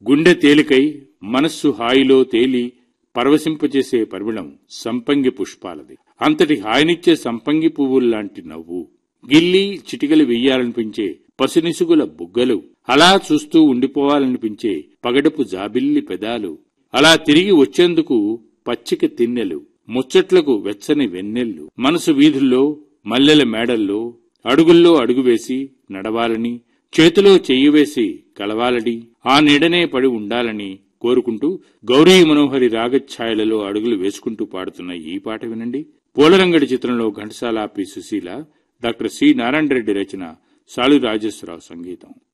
గుండె తేలికై మనస్సు హాయిలో తేలి పరవశింపచేసే పరిమళం సంపంగి పుష్పాలది అంతటి హాయినిచ్చే సంపంగి పువ్వుల్లాంటి నవ్వు గిల్లి చిటికలు వెయ్యాలనిపించే పసినిసుగుల బుగ్గలు అలా చూస్తూ ఉండిపోవాలనిపించే పగడపు జాబిల్లి పెదాలు అలా తిరిగి వచ్చేందుకు పచ్చిక తిన్నెలు ముచ్చట్లకు వెచ్చని వెన్నెల్లు మనసు వీధుల్లో మల్లెల మేడల్లో అడుగుల్లో అడుగు వేసి నడవాలని చేతిలో చెయ్యి వేసి కలవాలని ఆ నీడనే పడి ఉండాలని కోరుకుంటూ గౌరీ మనోహరి రాగఛాయలలో అడుగులు వేసుకుంటూ పాడుతున్న ఈ పాట వినండి పూలరంగడి చిత్రంలో Ghantasala P Susheela doctor C Narayana Reddy రచన సాలు రాజేశ్వరరావు సంగీతం